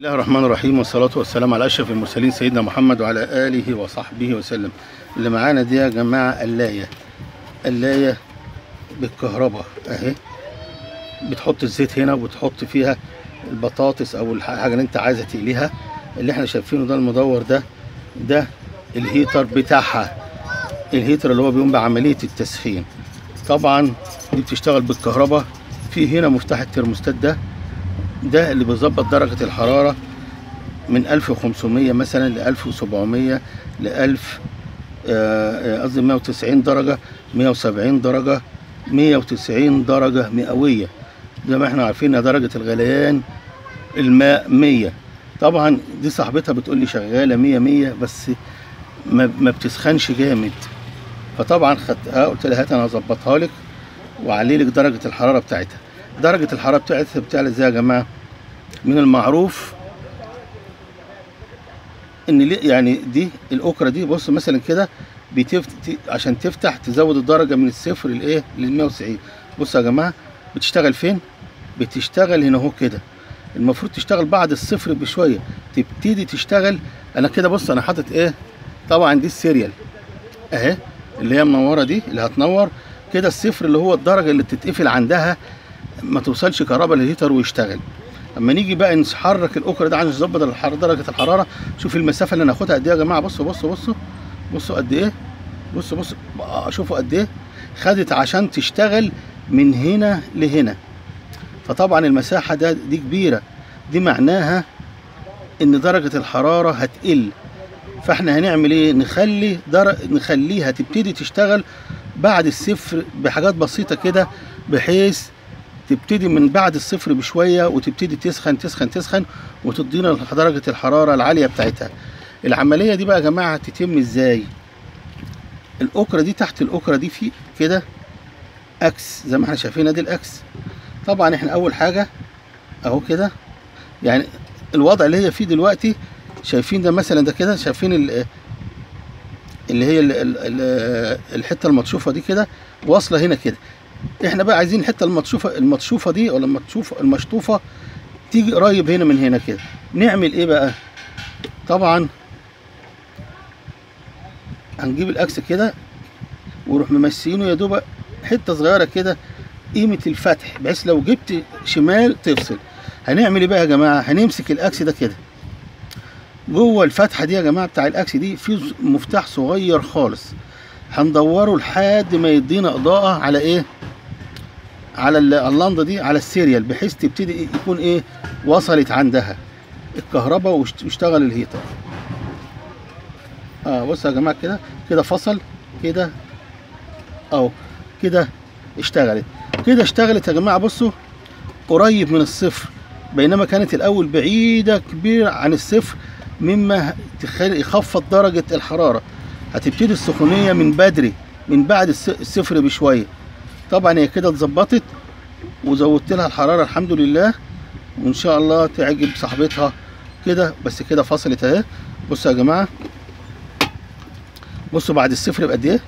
الله الرحمن الرحيم والصلاة والسلام على أشرف المرسلين سيدنا محمد وعلى آله وصحبه وسلم اللي معانا دي يا جماعة قلاية قلاية بالكهرباء أهي بتحط الزيت هنا وبتحط فيها البطاطس أو الحاجة اللي أنت عايزة تقليها اللي احنا شايفينه ده المدور ده ده الهيتر بتاعها الهيتر اللي هو بيقوم بعملية التسخين طبعا دي بتشتغل بالكهرباء في هنا مفتاح الترموستات ده ده اللي بيظبط درجة الحرارة من 1500 مثلا ل 1700 ل 1000 قصدي 190 درجة 170 درجة 190 درجة مئوية زي ما احنا عارفين درجة الغليان الماء 100 طبعا دي صاحبتها بتقول لي شغالة 100 100 بس ما, ما بتسخنش جامد فطبعا خدتها قلت لها هات انا هظبطها لك واعلي لك درجة الحرارة بتاعتها درجة الحرارة بتاعتها بتعلى ازاي يا جماعة من المعروف ان ليه يعني دي الاوكرة دي بص مثلا كده بتفت... عشان تفتح تزود الدرجة من الصفر لايه لل 190 بص يا جماعة بتشتغل فين بتشتغل هنا اهو كده المفروض تشتغل بعد الصفر بشوية تبتدي تشتغل انا كده بص انا حاطط ايه طبعا دي السيريال اهي اللي هي منورة دي اللي هتنور كده الصفر اللي هو الدرجة اللي بتتقفل عندها ما توصلش كهرباء للهيتر ويشتغل اما نيجي بقى نحرك الاوكرة ده عشان نظبط درجة الحرارة شوف المسافة اللي ناخدها قد ايه يا جماعة بصوا بصوا بصوا بصوا قد ايه بصوا بصوا شوفوا قد ايه خدت عشان تشتغل من هنا لهنا فطبعا المساحة ده دي كبيرة دي معناها ان درجة الحرارة هتقل فاحنا هنعمل ايه نخلي در... نخليها تبتدي تشتغل بعد الصفر بحاجات بسيطة كده بحيث تبتدي من بعد الصفر بشوية وتبتدي تسخن تسخن تسخن وتدينا درجة الحرارة العالية بتاعتها العملية دي بقى يا جماعة تتم ازاي الأكرة دي تحت الأكرة دي في كده أكس زي ما احنا شايفين ادي الأكس طبعا احنا أول حاجة أهو كده يعني الوضع اللي هي فيه دلوقتي شايفين ده مثلا ده كده شايفين ال اللي هي ال ال الحته المطشوفه دي كده واصله هنا كده احنا بقى عايزين الحته المطشوفه المطشوفه دي ولا المطشوفه المشطوفه تيجي قريب هنا من هنا كده نعمل ايه بقى طبعا هنجيب الاكس كده ونروح ممسينه يا دوب حته صغيره كده قيمه الفتح بحيث لو جبت شمال تفصل هنعمل ايه بقى يا جماعه هنمسك الاكس ده كده جوه الفتحه دي يا جماعه بتاع الاكس دي في مفتاح صغير خالص هندوره لحد ما يدينا اضاءه على ايه على اللنده دي على السيريال بحيث تبتدي يكون ايه وصلت عندها الكهرباء واشتغل الهيتر اه بصوا يا جماعه كده كده فصل كده اهو كده اشتغلت كده اشتغلت يا جماعه بصوا قريب من الصفر بينما كانت الاول بعيده كبير عن الصفر مما يخفض درجة الحرارة هتبتدي السخونية من بدري من بعد الصفر بشوية طبعا هي كده اتظبطت وزودت لها الحرارة الحمد لله وان شاء الله تعجب صاحبتها كده بس كده فصلت اهي بصوا يا جماعة بصوا بعد الصفر بقد ايه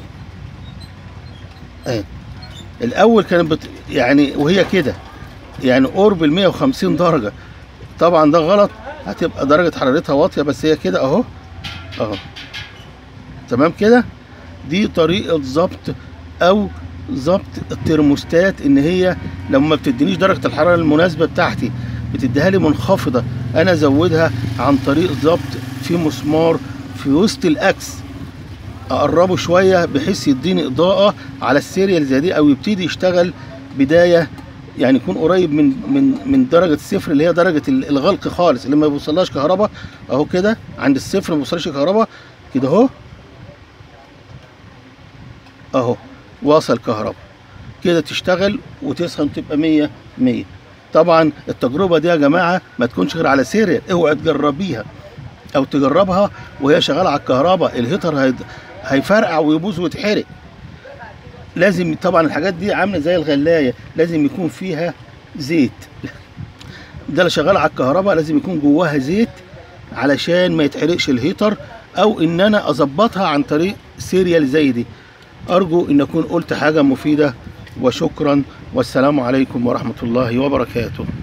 اهي الاول كانت بت... يعني وهي كده يعني قرب ال 150 درجة طبعا ده غلط هتبقى درجة حرارتها واطية بس هي كده اهو اهو تمام كده دي طريقة ظبط او ظبط الترموستات ان هي لما ما بتدينيش درجة الحرارة المناسبة بتاعتي بتديها لي منخفضة انا ازودها عن طريق ظبط في مسمار في وسط الاكس اقربه شوية بحيث يديني اضاءة على السيريال زي دي او يبتدي يشتغل بداية يعني يكون قريب من من من درجه الصفر اللي هي درجه الغلق خالص اللي ما بيوصلهاش كهرباء اهو كده عند الصفر ما بيوصلش كهرباء كده اهو اهو واصل كهرباء كده تشتغل وتسخن تبقى 100 100 طبعا التجربه دي يا جماعه ما تكونش غير على سيريال اوعى تجربيها او تجربها وهي شغاله على الكهرباء الهيتر هيفرقع ويبوظ ويتحرق لازم طبعا الحاجات دي عامله زي الغلايه لازم يكون فيها زيت ده اللي شغال على الكهرباء لازم يكون جواها زيت علشان ما يتحرقش الهيتر او ان انا اظبطها عن طريق سيريال زي دي ارجو ان اكون قلت حاجه مفيده وشكرا والسلام عليكم ورحمه الله وبركاته